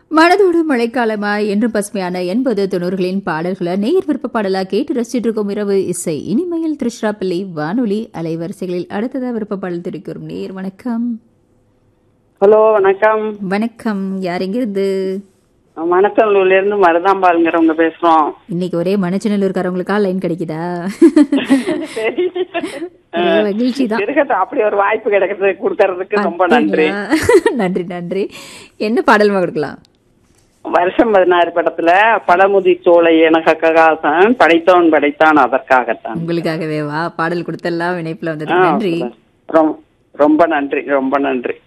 மனதோடு மழைக்காலமாய் என்றும் பசுமையான எண்பது தொண்ணூறுகளின் பாடல்களை நேர் விருப்ப பாடலா கேட்டு ரசிச்சிட்டு இருக்கும் இரவு இசை இனிமையில் திருஷ்ராப்பள்ளி வானொலி அலைவரிசைகளில் அடுத்ததா விருப்ப பாடல் தெரிவிக்கிறோம் நேர் வணக்கம் ஹலோ வணக்கம் வணக்கம் யார் எங்கிருந்து மணத்தனூர்ல இருந்து மருதாம்பாளுங்கிறவங்க பேசுறோம் இன்னைக்கு ஒரே மனச்சநல்லூர்காரவங்களுக்கா லைன் கிடைக்குதா சரி ஒரே மகிழ்ச்சி தான் இருக்கட்டும் அப்படி ஒரு வாய்ப்பு கிடைக்கிறது கொடுக்கறதுக்கு ரொம்ப நன்றி நன்றி நன்றி என்ன பாடல் கொடுக்கலாம் வருஷம் பதினாறு படத்துல பழமுதி சோலை எனக்கு ககாசன் படைத்தவன் படைத்தான் அதற்காகத்தான் உங்களுக்காகவே வா பாடல் கொடுத்தெல்லாம் இணைப்புல வந்தது ஆ, நன்றி ரொம்ப- ரொம்ப நன்றி ரொம்ப நன்றி